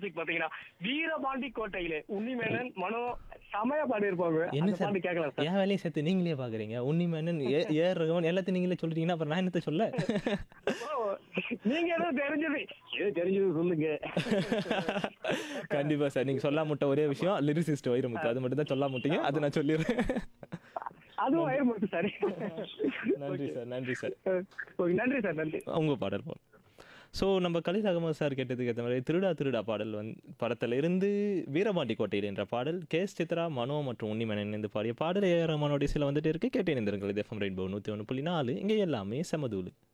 music பாத்தீங்கன்னா வீரபாண்டி கோட்டையிலே உன்னிமேனன் மனோ சமய பாடி இருப்பாங்க என்ன அந்த சார் பாட்டு கேட்கலாம் சார் என் வேலையை சேர்த்து நீங்களே பாக்குறீங்க உன்னி மேனன் ஏ ஏர் ரகுமான் எல்லாத்தையும் நீங்களே சொல்றீங்கன்னா அப்புறம் நான் என்னத்த சொல்ல ஓ, நீங்க ஏதோ தெரிஞ்சது ஏதோ தெரிஞ்சது சொல்லுங்க கண்டிப்பா சார் நீங்க சொல்லாம முட்ட ஒரே விஷயம் லிரிசிஸ்ட் வைரமுத்து அது மட்டும் தான் சொல்லாம முட்டீங்க அது நான் சொல்லிடுறேன் அதுவும் ஆயிரம் சார் நன்றி சார் நன்றி சார் ஓகே நன்றி சார் நன்றி உங்க பாடல் போ ஸோ நம்ம கலில் அகமது சார் கேட்டதுக்கு ஏற்ற மாதிரி திருடா திருடா பாடல் வந்து படத்துல இருந்து வீரபாண்டி கோட்டையில் என்ற பாடல் கே எஸ் சித்ரா மனோ மற்றும் உன்னிமேனன் இணைந்து பாடிய பாடல் ஏஆர் ரஹ்மானோட சில வந்துட்டு இருக்கு கேட்டு இணைந்திருங்கள் இது எஃப்எம் ரெயின்போ நூற்றி ஒன்று புள்ளி நாலு இங்கே எல்லாமே செமதூலு